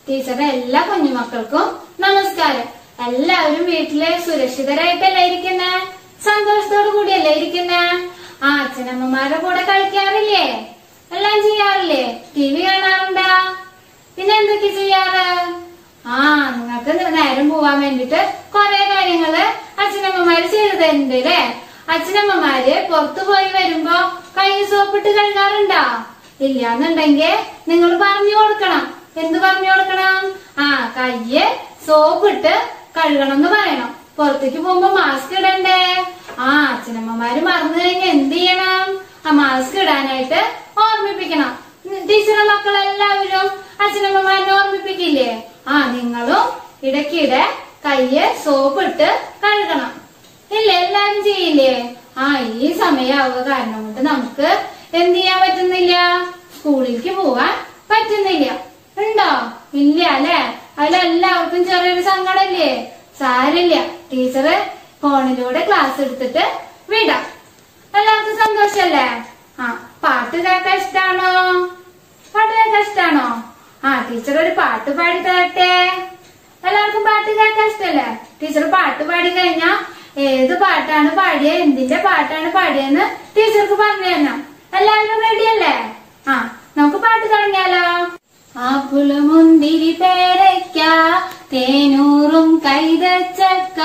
ടീച്ചറുടെ എല്ലാ കുഞ്ഞുമക്കൾക്കും നമസ്കാരം എല്ലാവരും വീട്ടില് സുരക്ഷിതരായിട്ടല്ലേ ഇരിക്കുന്നേ സന്തോഷത്തോടു കൂടിയല്ലേ ഇരിക്കുന്നേ ആ അച്ഛനമ്മമാരുടെ കൂടെ കളിക്കാറില്ലേ എല്ലാം ചെയ്യാറില്ലേ ടി വി കാണാറുണ്ടാ പിന്നെ എന്തൊക്കെ ചെയ്യാറ് ആ നിങ്ങൾക്ക് നേരം പോവാൻ വേണ്ടിട്ട് കുറെ കാര്യങ്ങള് അച്ഛനമ്മമാര് ചെയ്തു തരുന്നുണ്ട് അല്ലേ അച്ഛനമ്മമാര് പുറത്തു പോയി വരുമ്പോ കൈ സോപ്പിട്ട് കഴുകാറുണ്ടോ ഇല്ലാന്നുണ്ടെങ്കിൽ നിങ്ങൾ പറഞ്ഞു കൊടുക്കണം എന്ത് പറഞ്ഞു കൊടുക്കണം ആ കയ്യ് സോപ്പിട്ട് കഴുകണം എന്ന് പറയണം പുറത്തേക്ക് പോകുമ്പോ മാസ്ക് ഇടണ്ടേ ആ അച്ഛനമ്മമാര് മറന്നു കഴിഞ്ഞാൽ എന്ത് ചെയ്യണം ആ മാസ്ക് ഇടാനായിട്ട് ഓർമ്മിപ്പിക്കണം ടീച്ചറെ മക്കളെല്ലാവരും അച്ഛനമ്മമാരെ ഓർമ്മിപ്പിക്കില്ലേ ആ നിങ്ങളും ഇടയ്ക്കിടെ കയ്യ് സോപ്പിട്ട് കഴുകണം ഇല്ല എല്ലാരും ചെയ്യില്ലേ ആ ഈ സമയാവുക കാരണം കൊണ്ട് നമുക്ക് എന്ത് ചെയ്യാൻ പറ്റുന്നില്ല സ്കൂളിലേക്ക് പോവാൻ പറ്റുന്നില്ല ഉണ്ടോ ഇല്ല അല്ലെ അതിലെല്ലാവർക്കും ചെറിയൊരു സങ്കടല്ലേ സാരില്ല ടീച്ചറ് ഫോണിലൂടെ ക്ലാസ് എടുത്തിട്ട് വിടാം എല്ലാവർക്കും സന്തോഷല്ലേ ആ പാട്ട് കേൾക്കാൻ ഇഷ്ടാണോ പാട്ട് കേൾക്കാൻ ഇഷ്ടാണോ ആ ടീച്ചർ ഒരു പാട്ട് പാടി തരട്ടെ എല്ലാവർക്കും പാട്ട് കേൾക്കാൻ ഇഷ്ടല്ലേ ടീച്ചർ പാട്ട് പാടി കഴിഞ്ഞാ ഏത് പാട്ടാണ് പാടിയ എന്തിന്റെ പാട്ടാണ് പാടിയെന്ന് ടീച്ചർക്ക് പറഞ്ഞു തരണം എല്ലാവരും റെഡിയല്ലേ ആ നമുക്ക് പാട്ട് തുടങ്ങിയാലോ ആപ്പിള് മുന്തിരി പേരയ്ക്ക തേനൂറും കൈതച്ചക്ക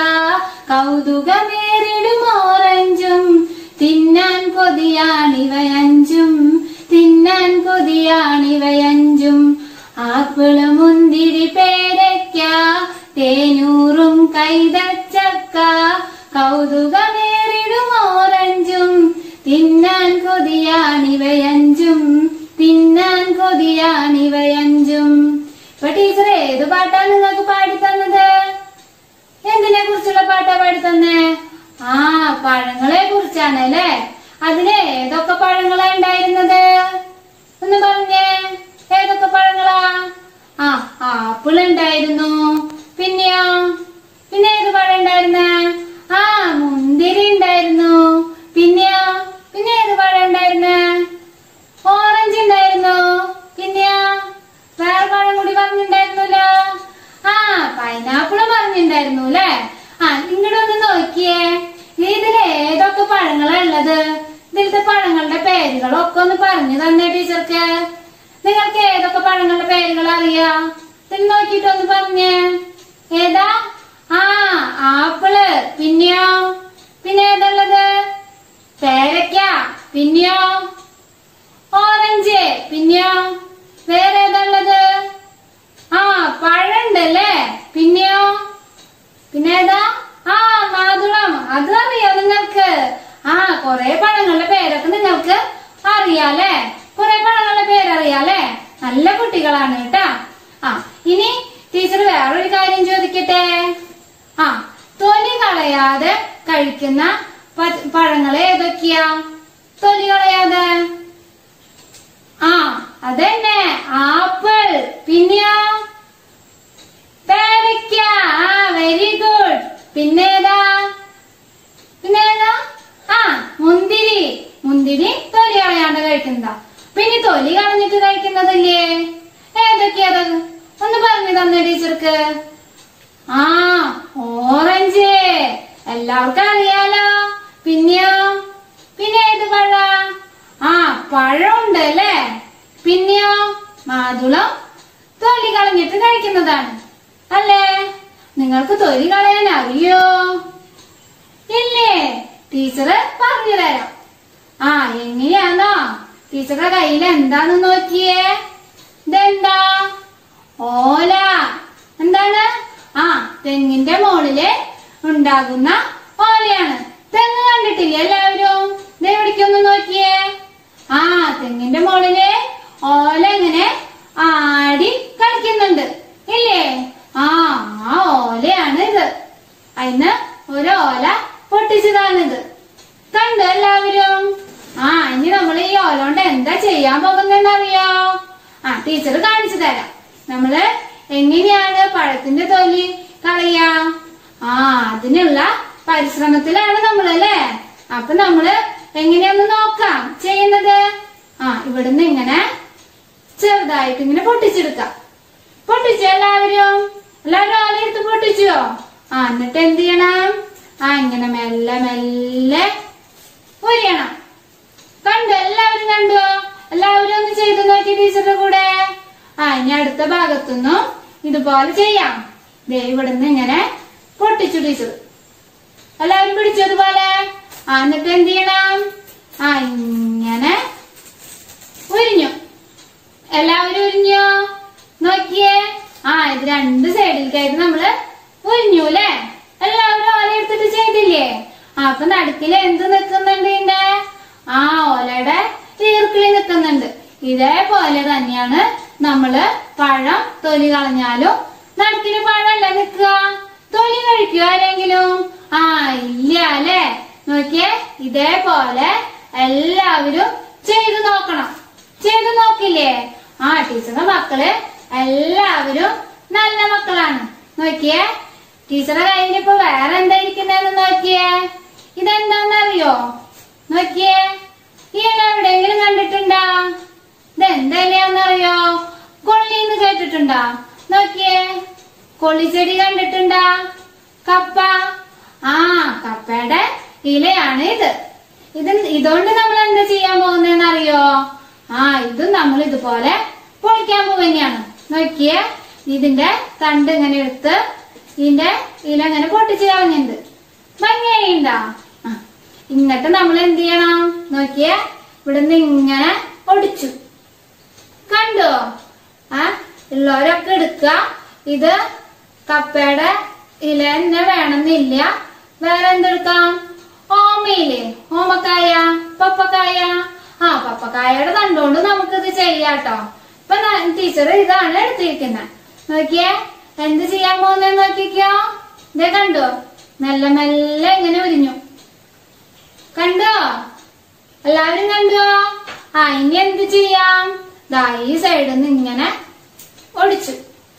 കൗതുകമേറിടും ഓറഞ്ചും തിന്നാൻ കൊതിയാണിവയഞ്ചും തിന്നാൻ കൊതിയാണിവയഞ്ചും ആപ്പിള് മുന്തിരി പേരയ്ക്ക തേനൂറും കൈതച്ചക്ക കൗതുകമേറിടും ഓറഞ്ചും തിന്നാൻ കൊതിയാണിവയഞ്ചും തിന്നാൻ കൊതിയാണിവയഞ്ചും ഇപ്പൊ ടീച്ചർ ഏത് പാട്ടാണ് നിങ്ങൾക്ക് പാടി തന്നത് എന്തിനെ കുറിച്ചുള്ള പാട്ടാ പാടി തന്നേ ആ പഴങ്ങളെ കുറിച്ചാണ് അല്ലേ അതിന് ഏതൊക്കെ പഴങ്ങളാ ഉണ്ടായിരുന്നത് ഒന്ന് പറഞ്ഞേ ഏതൊക്കെ പഴങ്ങളാ ആ ആപ്പിൾ ഉണ്ടായിരുന്നു പിന്നെയോ പിന്നെ ഏത് പഴം ഉണ്ടായിരുന്നേ ആ മുന്തിരി ഉണ്ടായിരുന്നു പിന്നെയോ പിന്നെ ഏത് പഴം ഉണ്ടായിരുന്നേ ഓറഞ്ച് ഉണ്ടായിരുന്നു പിന്നെയോ വേറെ പഴം കൂടി പറഞ്ഞിട്ടുണ്ടായിരുന്നല്ലോ ആ പൈനാപ്പിള് പറഞ്ഞിട്ടുണ്ടായിരുന്നു അല്ലേ ആ ഇങ്ങോട്ട് ഒന്ന് നോക്കിയേ ഇതിൽ ഏതൊക്കെ പഴങ്ങളാ ഉള്ളത് ഇതിലത്തെ പഴങ്ങളുടെ പേരുകളൊക്കെ ഒന്ന് പറഞ്ഞു തന്നെ ടീച്ചർക്ക് നിങ്ങൾക്ക് ഏതൊക്കെ പഴങ്ങളുടെ പേരുകൾ അറിയാം ഇതിൽ നോക്കിയിട്ട് ഒന്ന് പറഞ്ഞേ ഏതാ ആ ആപ്പിള് പിന്നെയോ പിന്നെ ഏതുള്ളത് പേരയ്ക്ക പിന്നെയോ ഓറഞ്ച് പിന്നെയോ വേറെ ഏതാള്ളത് ആ പഴണ്ടല്ലേ പിന്നെയോ പിന്നെ ഏതാ ആ മാതുളം അത് അറിയാം നിങ്ങൾക്ക് ആ കൊറേ പഴങ്ങളുടെ പേരൊക്കെ നിങ്ങൾക്ക് അറിയാലേ കൊറേ പഴങ്ങളുടെ പേരറിയാലേ നല്ല കുട്ടികളാണ് കേട്ടാ ആ ഇനി ടീച്ചർ വേറൊരു കാര്യം ചോദിക്കട്ടെ ആ തൊലി കളയാതെ കഴിക്കുന്ന പ- പഴങ്ങൾ ഏതൊക്കെയാ തൊലി കളയാതെ ആ അതന്നെ ആപ്പിൾ പിന്നെയോ പേരയ്ക്ക ആ വെരി ഗുഡ് പിന്നേതാ പിന്നേതാ ആ മുന്തിരി മുന്തിരി തൊലി കളയാണ്ട് കഴിക്കുന്നതാ പിന്നെ തൊലി കളഞ്ഞിട്ട് കഴിക്കുന്നതല്ലേ ഏതൊക്കെയാ അത് ഒന്ന് പറഞ്ഞു തന്നെ ടീച്ചർക്ക് ആ ഓറഞ്ച് എല്ലാവർക്കും അറിയാലോ പിന്നെയോ പിന്നെ ഏത് പഴ ആ പഴമുണ്ട് അല്ലേ പിന്നെയോ മാതുളം തൊലി കളഞ്ഞിട്ട് കഴിക്കുന്നതാണ് അല്ലേ നിങ്ങൾക്ക് തൊലി കളയാൻ അറിയോ ഇല്ലേ ടീച്ചറ് പറഞ്ഞു തരാം ആ എങ്ങനെയാണോ ടീച്ചറുടെ കയ്യിൽ എന്താന്ന് നോക്കിയേ ഇതെന്താ ഓല എന്താണ് ആ തെങ്ങിന്റെ മോളില് ഉണ്ടാകുന്ന ഓലയാണ് തെങ്ങ് കണ്ടിട്ടില്ലേ എല്ലാവരും ദേ ഇവിടേക്കൊന്ന് നോക്കിയേ ആ തെങ്ങിന്റെ മോളില് ഓല ഇങ്ങനെ ആടി കളിക്കുന്നുണ്ട് ഇല്ലേ ആ ആ ഓലയാണ് ഇത് അതിന് ഒരു ഓല പൊട്ടിച്ചതാണിത് കണ്ടു എല്ലാവരും ആ ഇനി നമ്മൾ ഈ ഓല കൊണ്ട് എന്താ ചെയ്യാൻ പോകുന്നതെന്ന് അറിയോ ആ ടീച്ചർ കാണിച്ചു തരാം നമ്മള് എങ്ങനെയാണ് പഴത്തിന്റെ തൊലി കളയാ ആ അതിനുള്ള പരിശ്രമത്തിലാണ് നമ്മളല്ലേ അപ്പൊ നമ്മള് എങ്ങനെയൊന്ന് നോക്കാം ചെയ്യുന്നത് ആ ഇവിടുന്ന് ഇങ്ങനെ ചെറുതായിട്ട് ഇങ്ങനെ പൊട്ടിച്ചെടുക്കാം പൊട്ടിച്ചോ എല്ലാവരും എല്ലാവരും ഓല എടുത്ത് പൊട്ടിച്ചോ ആ എന്നിട്ട് എന്ത് ചെയ്യണം ആ ഇങ്ങനെ മെല്ലെ മെല്ലെ ഉരിയണം കണ്ടോ എല്ലാവരും കണ്ടോ എല്ലാവരും ഒന്ന് ചെയ്തു നോക്കി ടീച്ചറുടെ കൂടെ ആ ഇനി അടുത്ത ഭാഗത്തുനിന്നും ഇതുപോലെ ചെയ്യാം ദേ ഇവിടുന്ന് ഇങ്ങനെ പൊട്ടിച്ചു ടീച്ചർ എല്ലാവരും പിടിച്ചു അതുപോലെ ആ എന്നിട്ട് എന്ത് ചെയ്യണം ആ ഇങ്ങനെ ഉരിഞ്ഞു എല്ലാവരും ഉരിഞ്ഞോ നോക്കിയേ ആ ഇത് രണ്ട് സൈഡിലേക്കായിട്ട് നമ്മള് ഉരിഞ്ഞു അല്ലേ എല്ലാവരും ഓല എടുത്തിട്ട് ചെയ്തില്ലേ ആ അപ്പൊ നടുക്കില് എന്ത് നിക്കുന്നുണ്ട് ഇതിന്റെ ആ ഓലയുടെ ഈർക്കിളി നിക്കുന്നുണ്ട് ഇതേപോലെ തന്നെയാണ് നമ്മള് പഴം തൊലി കളഞ്ഞാലും നടുക്കിന് പഴമല്ല നിക്കുക തൊലി കഴിക്കുവോ ആരെങ്കിലും ആ ഇല്ല അല്ലേ നോക്കിയേ ഇതേപോലെ എല്ലാവരും ചെയ്തു നോക്കണം ചെയ്തു നോക്കില്ലേ ആ ടീച്ചറുടെ മക്കള് എല്ലാവരും നല്ല മക്കളാണ് നോക്കിയേ ടീച്ചറുടെ കയ്യിൽ ഇപ്പൊ വേറെ എന്താ ഇരിക്കുന്നതെന്ന് നോക്കിയേ ഇതെന്താന്നറിയോ നോക്കിയേ ഈ ഇല എവിടെയെങ്കിലും കണ്ടിട്ടുണ്ടാ ഇതെന്താ ഇലയാന്നറിയോ കൊള്ളിന്ന് കേട്ടിട്ടുണ്ടാ നോക്കിയേ കൊള്ളിച്ചെടി കണ്ടിട്ടുണ്ടാ കപ്പ ആ കപ്പയുടെ ഇലയാണ് ഇത് ഇത് ഇതുകൊണ്ട് നമ്മൾ എന്താ ചെയ്യാൻ പോകുന്നതെന്ന് അറിയോ ആ ഇതും നമ്മൾ ഇതുപോലെ പൊളിക്കാൻ പോവുകയാണ് നോക്കിയേ ഇതിന്റെ തണ്ട് ഇങ്ങനെ എടുത്ത് ഇതിന്റെ ഇല ഇങ്ങനെ പൊട്ടിച്ച് കളഞ്ഞിട്ടുണ്ട് ഭംഗിയായിണ്ടാ ആ എന്നിട്ട് നമ്മൾ എന്ത് ചെയ്യണം നോക്കിയേ ഇവിടുന്ന് ഇങ്ങനെ ഒടിച്ചു കണ്ടോ ആ ഉള്ളവരൊക്കെ എടുക്കുക ഇത് കപ്പയുടെ ഇല തന്നെ വേണമെന്നില്ല വേറെ എന്തെടുക്കാം ഓമയില്ലേ ഓമക്കായ പപ്പക്കായ ആ പപ്പക്കായയുടെ തണ്ടുകൊണ്ട് നമുക്കിത് ചെയ്യാട്ടോ ഇപ്പൊ ടീച്ചർ ഇതാണ് എടുത്തിരിക്കുന്നത് നോക്കിയേ എന്ത് ചെയ്യാൻ പോകുന്നെന്ന് നോക്കിക്കോ ഇതേ കണ്ടോ മെല്ലെ മെല്ലെ ഇങ്ങനെ ഉരിഞ്ഞു കണ്ടോ എല്ലാവരും കണ്ടോ ആ ഇനി എന്ത് ചെയ്യാം ദാ ഈ സൈഡിൽ നിന്ന് ഇങ്ങനെ ഒടിച്ചു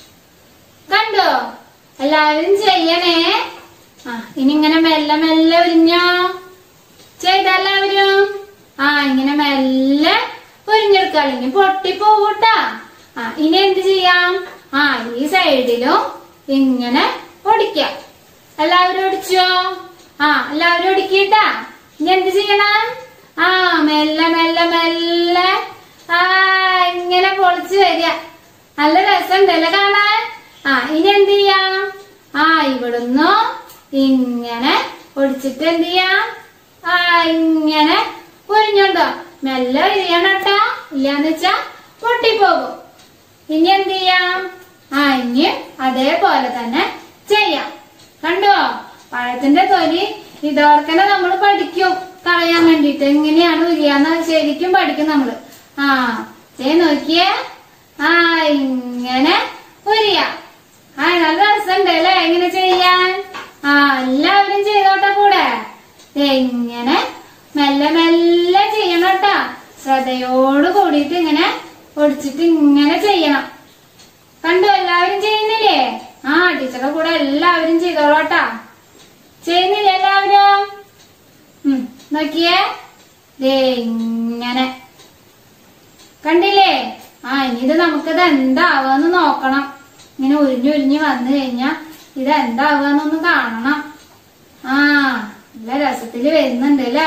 കണ്ടോ എല്ലാവരും ചെയ്യണേ ആ ഇനി ഇങ്ങനെ മെല്ലെ മെല്ലെ ഉരിഞ്ഞോ ചെയ്ത എല്ലാവരും ആ ഇങ്ങനെ മെല്ലെ ഉരിഞ്ഞെടുക്കാം അല്ലെങ്കിൽ പൊട്ടിപ്പോകൂട്ടാ ആ ഇനി എന്ത് ചെയ്യാം ആ ഈ സൈഡിലും ഇങ്ങനെ ഒടിക്കാം എല്ലാവരും ഒടിച്ചോ ആ എല്ലാവരും ഒടിക്കിട്ടാ ഇനി എന്ത് ചെയ്യണം ആ മെല്ലെ മെല്ലെ മെല്ലെ ആ ഇങ്ങനെ പൊളിച്ചു വരിക നല്ല രസമുണ്ടല്ലേ കാണാൻ ആ ഇനി എന്ത് ചെയ്യാം ആ ഇവിടുന്ന് ഇങ്ങനെ ഒടിച്ചിട്ട് എന്ത് ചെയ്യാം ആ ഇങ്ങനെ പൊരിഞ്ഞുണ്ടോ മെല്ലെ ഇരിയണട്ടാ ഇല്ലാന്ന് വെച്ചാ പൊട്ടിപ്പോകും ഇനി എന്ത് ചെയ്യാം ആ ഇനി അതേപോലെ തന്നെ ചെയ്യാം കണ്ടോ പഴത്തിന്റെ തൊലി ഇതോർക്കനെ നമ്മൾ പഠിക്കും കളയാൻ വേണ്ടിട്ട് എങ്ങനെയാണ് ഉരിയാന്ന് ശരിക്കും പഠിക്കും നമ്മള് ആ ചെയ് നോക്കിയേ ആ ഇങ്ങനെ ഉരിയ ആ നല്ല രസമുണ്ട് അല്ലേ ഇങ്ങനെ ചെയ്യാൻ ആ എല്ലാവരും ചെയ്തോട്ടെ കൂടെ ദേ ഇങ്ങനെ മെല്ലെ മെല്ലെ ചെയ്യണം കേട്ടാ ശ്രദ്ധയോട് കൂടിയിട്ട് ഇങ്ങനെ ഒടിച്ചിട്ട് ഇങ്ങനെ ചെയ്യണം കണ്ടു എല്ലാവരും ചെയ്യുന്നില്ലേ ആ ടീച്ചറുടെ കൂടെ എല്ലാവരും ചെയ്തോളാട്ടാ ചെയ്യുന്നില്ലേ എല്ലാവരും ഉം, നോക്കിയേ ദേ ഇങ്ങനെ കണ്ടില്ലേ ആ ഇനി ഇത് നമുക്കിത് എന്താവാന്ന് നോക്കണം ഇങ്ങനെ ഉരിഞ്ഞുരിഞ്ഞ് വന്നു കഴിഞ്ഞാ ഇത് എന്താവാന്നൊന്ന് കാണണം ആ നല്ല രസത്തില് വരുന്നുണ്ട് അല്ലേ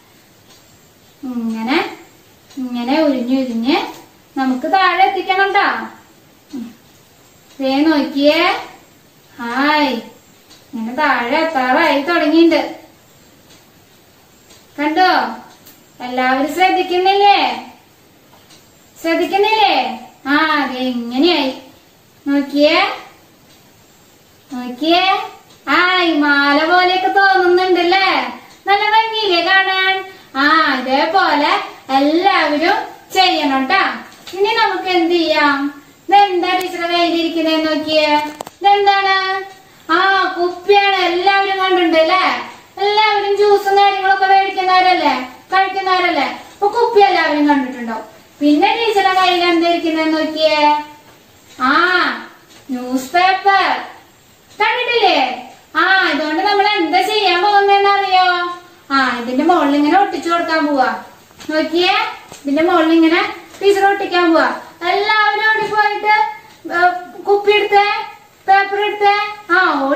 ഇങ്ങനെ ഇങ്ങനെ ഉരിഞ്ഞുരിഞ്ഞ് നമുക്ക് താഴെ എത്തിക്കണം ട്ടാ ഉം. ദേ നോക്കിയേ ഹായ് ഇങ്ങനെ താഴെ എത്താറായി തുടങ്ങിയിട്ടുണ്ട് കണ്ടോ എല്ലാവരും ശ്രദ്ധിക്കുന്നില്ലേ ശ്രദ്ധിക്കുന്നില്ലേ ആ അതെ ഇങ്ങനെയായി നോക്കിയേ നോക്കിയേ ആ ഈ മാല പോലെയൊക്കെ തോന്നുന്നുണ്ടല്ലേ നല്ല ഭംഗിയില്ലേ കാണാൻ ആ ഇതേപോലെ എല്ലാവരും ചെയ്യണം ട്ടാ ഇനി നമുക്ക് എന്ത് ചെയ്യാം ഇതെന്താ ടീച്ചറെ കയ്യിലിരിക്കുന്നതെന്ന് നോക്കിയേ ഇതെന്താണ് ആ കുപ്പിയാണ് എല്ലാവരും കണ്ടിട്ടുണ്ട് അല്ലേ എല്ലാവരും ജ്യൂസും കാര്യങ്ങളൊക്കെ മേടിക്കുന്നവരല്ലേ കഴിക്കുന്നവരല്ലേ അപ്പൊ കുപ്പി എല്ലാവരും കണ്ടിട്ടുണ്ടാവും പിന്നെ ടീച്ചറെ കയ്യിൽ എന്താ ഇരിക്കുന്നതെന്ന് നോക്കിയേ ആ ന്യൂസ് പേപ്പർ കണ്ടിട്ടില്ലേ ആ ഇതുകൊണ്ട് നമ്മൾ എന്താ ചെയ്യാൻ പോകുന്നതെന്ന് അറിയോ ആ ഇതിന്റെ മുകളിൽ ഇങ്ങനെ ഒട്ടിച്ചു കൊടുക്കാൻ പോവാ നോക്കിയേ ഇതിന്റെ മുകളിൽ ഇങ്ങനെ ടീച്ചർ ഒട്ടിക്കാൻ പോവാ എല്ലാവരും ഓടി പോയിട്ട് ഏ, കുപ്പി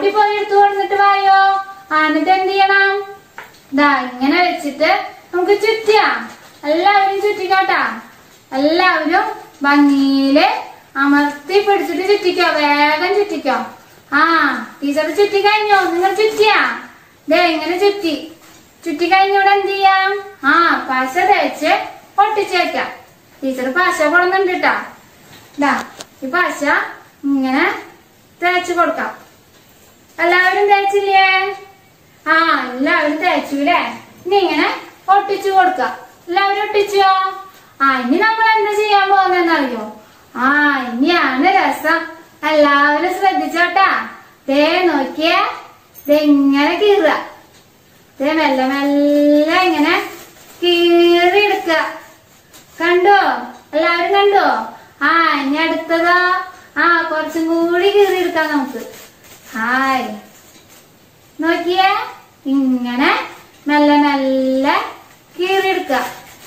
ഓടിപ്പോയി എടുത്തു കൊടുത്തിട്ട് വായോ ആ എന്നിട്ട് എന്ത് ചെയ്യണം ദാ ഇങ്ങനെ വെച്ചിട്ട് നമുക്ക് ചുറ്റിയാ എല്ലാവരും ചുറ്റിക്കോട്ടാ എല്ലാവരും ഭംഗിയില് അമർത്തി പിടിച്ചിട്ട് ചുറ്റിക്കോ വേഗം ചുറ്റിക്കോ ആ ടീച്ചർ ചുറ്റി കഴിഞ്ഞോ നിങ്ങൾ ചുറ്റിയാ ദേ ഇങ്ങനെ ചുറ്റി ചുറ്റി കഴിഞ്ഞൂടെ എന്ത് ചെയ്യാം ആ പശ തേച്ച് ഒട്ടിച്ചേക്കാം ടീച്ചർ പശ കൊടുക്കുന്നുണ്ട് കേട്ടാ ദാ ഈ പശ ഇങ്ങനെ തേച്ച് കൊടുക്കാം എല്ലാവരും തേച്ചില്ലേ ആ എല്ലാവരും തേച്ചുല്ലേ ഇനി ഇങ്ങനെ ഒട്ടിച്ചു കൊടുക്ക എല്ലാവരും ഒട്ടിച്ചോ ആ ഇനി നമ്മൾ എന്താ ചെയ്യാൻ പോകുന്നറിയോ ആ ഇനിയാണ് രസം എല്ലാവരും ശ്രദ്ധിച്ചോട്ടാ ദേ നോക്കിയേ ദേ ഇങ്ങനെ കീറുക ദേ മെല്ലെ മെല്ലെ ഇങ്ങനെ കീറി എടുക്കുക കണ്ടോ എല്ലാവരും കണ്ടോ ആ ഇനി അടുത്തതോ ആ കുറച്ചും കൂടി കീറി എടുക്കാം നമുക്ക് ഹായ് നോക്കിയേ ഇങ്ങനെ മെല്ലെ മെല്ലെ കീറിയെടുക്ക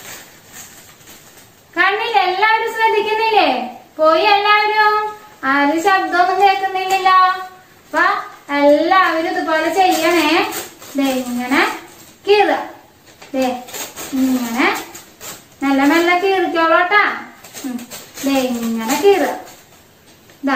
കണ്ണില്ല എല്ലാവരും ശ്രദ്ധിക്കുന്നില്ലേ പോയി എല്ലാവരും ആരും ശബ്ദമൊന്നും കേൾക്കുന്നില്ലല്ലോ അപ്പൊ എല്ലാവരും ഇതുപോലെ ചെയ്യണേ ദേ ഇങ്ങനെ കീറുക ദേ ഇങ്ങനെ മെല്ലെ മെല്ലെ കീറിക്കോളോട്ടാ ഉം. ദേ ഇങ്ങനെ കീറുക ദാ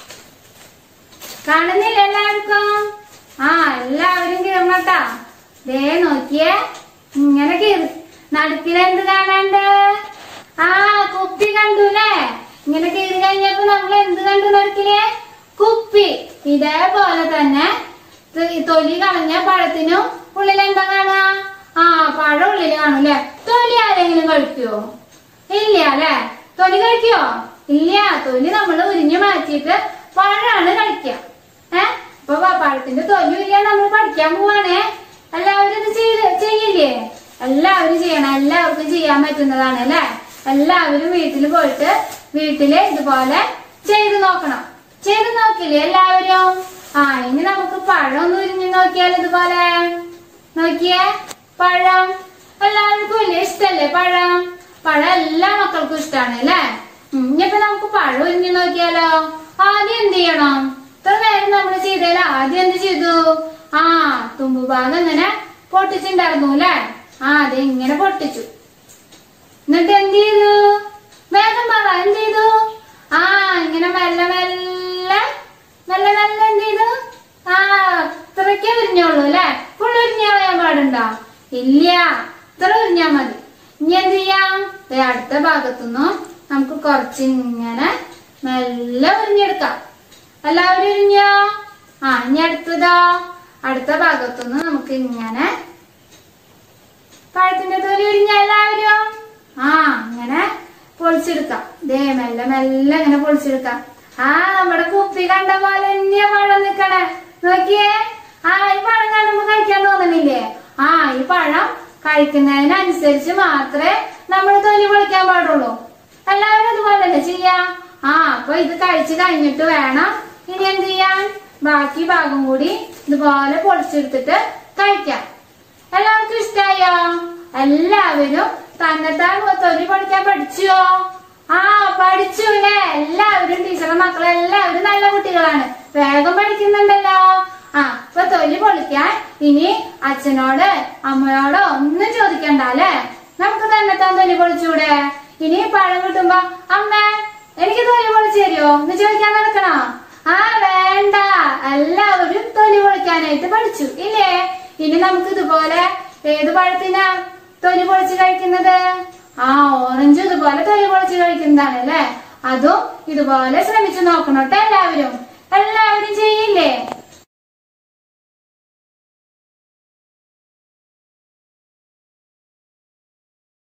കാണുന്നില്ല എല്ലാവർക്കും ആ എല്ലാവരും കീറണട്ടാ ദേ നോക്കിയേ ഇങ്ങനെ കീറി നടുക്കിൽ എന്ത് കാണാണ്ട് ആ കുപ്പി കണ്ടുല്ലേ ഇങ്ങനെ കീറി കഴിഞ്ഞപ്പോ നമ്മൾ എന്ത് കണ്ടു നടുക്കില് കുപ്പി ഇതേപോലെ തന്നെ ത- തൊലി കളഞ്ഞ പഴത്തിനും ഉള്ളിൽ എന്താ കാണുക ആ പഴം ഉള്ളിൽ കാണൂല്ലേ തൊലി ആരെങ്കിലും കഴിക്കുവോ ഇല്ല അല്ലെ തൊലി കഴിക്കോ ഇല്ല തൊലി നമ്മൾ ഉരിഞ്ഞു മാറ്റിയിട്ട് പഴമാണ് കഴിക്കുക ഏ അപ്പൊ പ- പഴത്തിന്റെ തൊലി ഉരിയാൻ നമ്മൾ പഠിക്കാൻ പോവാണേ എല്ലാവരും ഇത് ചെയ്ത് ചെയ്യില്ലേ എല്ലാവരും ചെയ്യണം എല്ലാവർക്കും ചെയ്യാൻ പറ്റുന്നതാണ് അല്ലെ എല്ലാവരും വീട്ടിൽ പോയിട്ട് വീട്ടില് ഇതുപോലെ ചെയ്തു നോക്കണം ചെയ്തു നോക്കില്ലേ എല്ലാവരും ആ ഇനി നമുക്ക് പഴം ഒന്ന് ഉരിഞ്ഞു നോക്കിയാൽ ഇതുപോലെ നോക്കിയേ പഴം എല്ലാവർക്കും ഇല്ലേ ഇഷ്ടല്ലേ പഴം പഴം എല്ലാ മക്കൾക്കും ഇഷ്ടമാണ് അല്ലേ ഉം, ഇനിയിപ്പോ നമുക്ക് പഴം ഉരിഞ്ഞു നോക്കിയാലോ ആദ്യം എന്ത് ചെയ്യണം ഇത്ര നേരം നമ്മൾ ചെയ്തേല ആദ്യം എന്ത് ചെയ്തു ആ തുമ്പുഭാഗം ഇങ്ങനെ പൊട്ടിച്ചിണ്ടായിരുന്നു അല്ലേ ആ അത് ഇങ്ങനെ പൊട്ടിച്ചു എന്നിട്ട് എന്ത് ചെയ്തു വേഗം പറ എന്ത് ചെയ്തു ആ ഇങ്ങനെ മെല്ലെ മെല്ലെ മെല്ലെ മെല്ലെ എന്ത് ചെയ്തു ആ ഇത്രയ്ക്കേ ഉരിഞ്ഞോളൂ അല്ലെ ഫുൾ ഉരിഞ്ഞാ കളയാൻ പാടുണ്ടോ ഇല്ല ഇത്ര ഉരിഞ്ഞാ മതി ഇനി എന്ത് ചെയ്യാം ദേ അടുത്ത ഭാഗത്തുനിന്നും നമുക്ക് കുറച്ച് ഇങ്ങനെ മെല്ലെ ഉരിഞ്ഞെടുക്കാം എല്ലാവരും ഉരിഞ്ഞോ ആ ഇനി അടുത്തതോ അടുത്ത ഭാഗത്തുനിന്ന് നമുക്ക് ഇങ്ങനെ പഴത്തിന്റെ തൊലി ഉരിഞ്ഞ എല്ലാവരും ആ ഇങ്ങനെ പൊളിച്ചെടുക്കാം ദേ മെല്ലെ മെല്ലെ ഇങ്ങനെ പൊളിച്ചെടുക്കാം ആ നമ്മുടെ കുപ്പി കണ്ട പോലെ തന്നെയാ പഴം നിക്കണേ നോക്കിയേ ആ ഈ പഴം കാണുമ്പോ കഴിക്കാൻ തോന്നണില്ലേ ആ ഈ പഴം കഴിക്കുന്നതിനനുസരിച്ച് മാത്രമേ നമ്മൾ തൊലി പൊളിക്കാൻ പാടുള്ളൂ എല്ലാവരും അതുപോലെ തന്നെ ചെയ്യാം ആ അപ്പൊ ഇത് കഴിച്ചു കഴിഞ്ഞിട്ട് വേണം ഇനി എന്ത് ചെയ്യാൻ ബാക്കി ഭാഗം കൂടി ഇതുപോലെ പൊളിച്ചെടുത്തിട്ട് കഴിക്കാം എല്ലാവർക്കും ഇഷ്ടായോ എല്ലാവരും തന്നെത്താൻ തൊലി പഠിക്കാൻ പഠിച്ചോ ആ പഠിച്ചു അല്ലേ എല്ലാവരും ടീച്ചറുടെ മക്കളെ എല്ലാവരും നല്ല കുട്ടികളാണ് വേഗം പഠിക്കുന്നുണ്ടല്ലോ ആ ഇപ്പൊ തൊലി പൊളിക്കാൻ ഇനി അച്ഛനോട് അമ്മയോടോ ഒന്നും ചോദിക്കണ്ട അല്ലേ നമുക്ക് തന്നെത്താൻ തൊലി പൊളിച്ചൂടെ ഇനി പഴം കിട്ടുമ്പോ അമ്മ എനിക്ക് തൊലി പൊളിച്ചു തരുമോ എന്ന് ചോദിക്കാൻ നടക്കണോ ആ വേണ്ട എല്ലാവരും തൊലി പൊളിക്കാനായിട്ട് പഠിച്ചു ഇല്ലേ ഇനി നമുക്ക് ഇതുപോലെ ഏത് പഴത്തിനാ തൊലി പൊളിച്ച് കഴിക്കുന്നത് ആ ഓറഞ്ച് ഇതുപോലെ തൊലി പൊളിച്ച് കഴിക്കുന്നതാണ് അല്ലേ അതും ഇതുപോലെ ശ്രമിച്ചു നോക്കണം കേട്ടോ എല്ലാവരും എല്ലാവരും ചെയ്യും